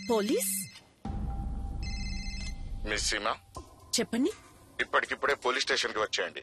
police miss Seema చెప్పండి ఇప్పటికిప్పుడే police station కి వచ్చేయండి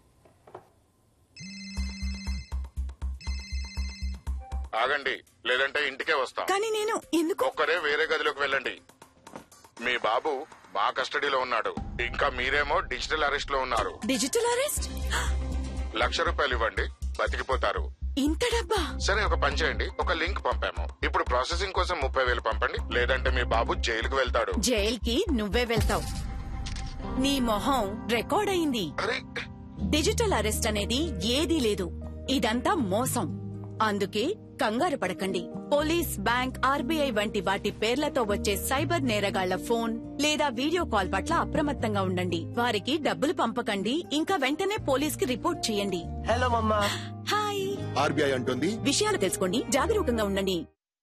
ఆగండి లేదంటే ఇంటికే వస్తాం కానీ నేను ఎందుకు ఒక్కరే వేరే గదిలోకి వెళ్ళండి మీ బాబు మా కస్టడీలో ఉన్నాడు ఇంకా మీరేమో డిజిటల్ అరెస్ట్ లో ఉన్నారు డిజిటల్ అరెస్ట్ లక్ష రూపాయలు ఇవ్వండి బతికిపోతారు ఇంత డబ్బా సరే ఒక పని చేయండి ఒక లింక్ పంపాము ఇప్పుడు ప్రాసెసింగ్ కోసం ముప్పై వేలు పంపండి లేదంటే మీ బాబు జైలుకు వెళ్తాడు జైల్కి నువ్వే వెళ్తావు నీ మొహం రికార్డ్ అయింది అరే డిజిటల్ అరెస్ట్ అనేది ఏదీ లేదు ఇదంతా మోసం అందుకే కంగారు పడకండి పోలీస్ బ్యాంక్ ఆర్బీఐ వంటి వాటి పేర్లతో వచ్చే సైబర్ నేరగాళ్ల ఫోన్ లేదా వీడియో కాల్ పట్ల అప్రమత్తంగా ఉండండి వారికి డబ్బులు పంపకండి ఇంకా వెంటనే పోలీస్ కి రిపోర్ట్ చేయండి హలో మమ్మా హాయ్ ఆర్బీఐ అంటుంది విషయాలు తెలుసుకోండి జాగరూకంగా ఉండండి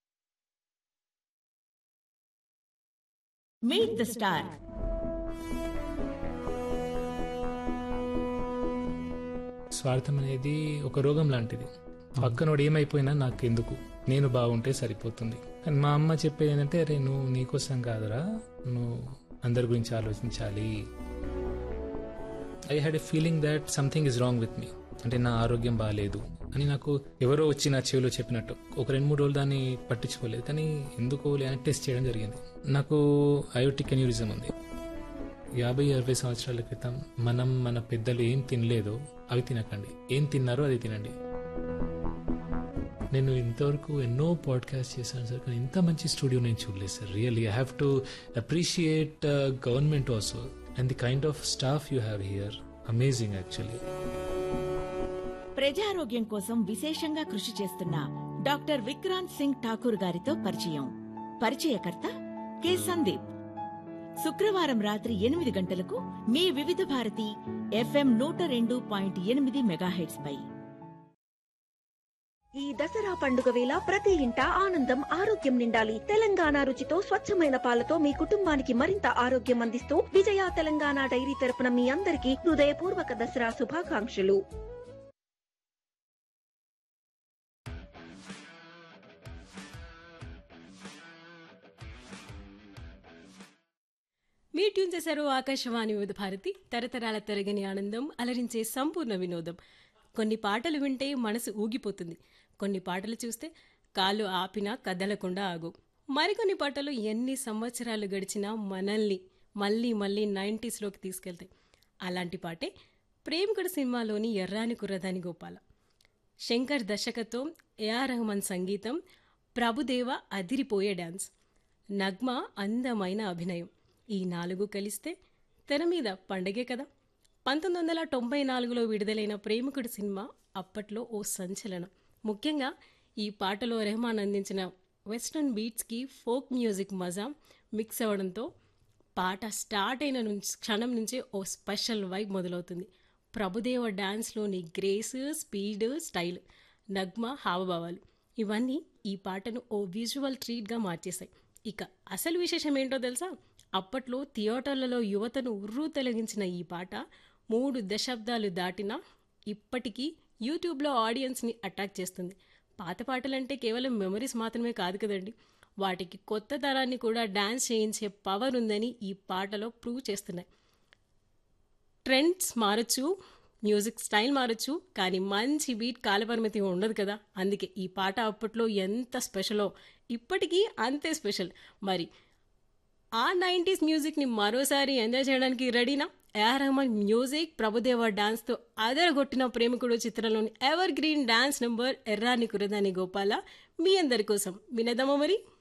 మీట్ ద స్టార్ స్వార్థం అనేది ఒక రోగం లాంటిది పక్కనోడు ఏమైపోయినా నాకు ఎందుకు నేను బాగుంటే సరిపోతుంది కానీ మా అమ్మ చెప్పేది ఏంటంటే అరే నువ్వు నీకోసం కాదురా నువ్వు అందరి గురించి ఆలోచించాలి I had a feeling that something is wrong with me అంటే నా ఆరోగ్యం బాగాలేదు అని నాకు ఎవరో వచ్చి నా చెవిలో చెప్పినట్టు ఒక రెండు మూడు రోజులు దాన్ని పట్టించుకోలేదు కానీ ఎందుకో అని టెస్ట్ చేయడం జరిగింది నాకు అయోటిక్ ఎన్యూరిజం ఉంది యాభై అరవై సంవత్సరాల క్రితం మనం మన పెద్దలు ఏం తినలేదో అవి తినకండి ఏం తిన్నారో అది తినండి నేను ఇంతవరకు ఎన్నో పాడ్కాస్ట్ చేశాను సార్ కానీ ఇంత మంచి స్టూడియో నేను చూడలేదు sir really I have to appreciate government also and the kind of staff you have here amazing actually ప్రజారోగ్యం కోసం విశేషంగా కృషి చేస్తున్న డాక్టర్ విక్రాంత్ సింగ్ ఠాకూర్ గారితో పరిచయం పరిచయకర్త కె సందీప్ శుక్రవారం రాత్రి ఎనిమిది గంటలకు మీ వివిధ భారతి ఎఫ్ఎం నూట రెండు పాయింట్ ఎనిమిది మెగాహెట్స్ పై ఈ దసరా పండుగ వేళ ప్రతి ఇంట ఆనందం ఆరోగ్యం నిండాలి తెలంగాణ రుచితో స్వచ్ఛమైన పాలతో మీ కుటుంబానికి మరింత ఆరోగ్యం అందిస్తూ విజయ తెలంగాణ డైరీ తరపున మీ అందరికీ హృదయపూర్వక దసరా శుభాకాంక్షలు మీరు ట్యూన్ చేశారు ఆకాశవాణి వివిధ భారతి తరతరాల తరగని ఆనందం అలరించే సంపూర్ణ వినోదం కొన్ని పాటలు వింటే మనసు ఊగిపోతుంది కొన్ని పాటలు చూస్తే కాళ్ళు ఆపినా కదలకుండా ఆగు మరికొన్ని పాటలు ఎన్ని సంవత్సరాలు గడిచినా మనల్ని మళ్ళీ మళ్ళీ నైంటీస్లోకి తీసుకెళ్తాయి అలాంటి పాటే ప్రేమికుడు సినిమాలోని ఎర్రాని కుర్రదాని గోపాల శంకర్ దర్శకత్వం ఏఆర్ రెహమాన్ సంగీతం ప్రభుదేవ అదిరిపోయే డాన్స్ నగ్మ అందమైన అభినయం ఈ నాలుగు కలిస్తే తెర మీద పండగే కదా పంతొమ్మిది వందల తొంభై నాలుగులో విడుదలైన ప్రేమికుడు సినిమా అప్పట్లో ఓ సంచలనం ముఖ్యంగా ఈ పాటలో రెహమాన్ అందించిన వెస్ట్రన్ బీట్స్కి ఫోక్ మ్యూజిక్ మజా మిక్స్ అవ్వడంతో పాట స్టార్ట్ అయిన నుంచి క్షణం నుంచే ఓ స్పెషల్ వైబ్ మొదలవుతుంది ప్రభుదేవ డాన్స్లోని గ్రేస్ స్పీడ్ స్టైల్ నగ్మ హావభావాలు ఇవన్నీ ఈ పాటను ఓ విజువల్ ట్రీట్గా మార్చేశాయి ఇక అసలు విశేషం ఏంటో తెలుసా అప్పట్లో థియేటర్లలో యువతను ఉర్రూ తొలగించిన ఈ పాట మూడు దశాబ్దాలు దాటినా ఇప్పటికీ యూట్యూబ్లో ఆడియన్స్ని అటాక్ చేస్తుంది పాత పాటలంటే కేవలం మెమరీస్ మాత్రమే కాదు కదండి వాటికి కొత్త తరాన్ని కూడా డ్యాన్స్ చేయించే పవర్ ఉందని ఈ పాటలో ప్రూవ్ చేస్తున్నాయి ట్రెండ్స్ మారచ్చు మ్యూజిక్ స్టైల్ మారచ్చు కానీ మంచి బీట్ కాలపరిమితి ఉండదు కదా అందుకే ఈ పాట అప్పట్లో ఎంత స్పెషలో ఇప్పటికీ అంతే స్పెషల్ మరి ఆ నైంటీస్ మ్యూజిక్ని మరోసారి ఎంజాయ్ చేయడానికి రెడీనా ఏఆర్ రెహమాన్ మ్యూజిక్ ప్రభుదేవ డాన్స్తో అదరగొట్టిన ప్రేమికుడు చిత్రంలోని ఎవర్ గ్రీన్ డాన్స్ నెంబర్ ఎర్రాని కురదాని గోపాల మీ అందరి కోసం వినదమా మరి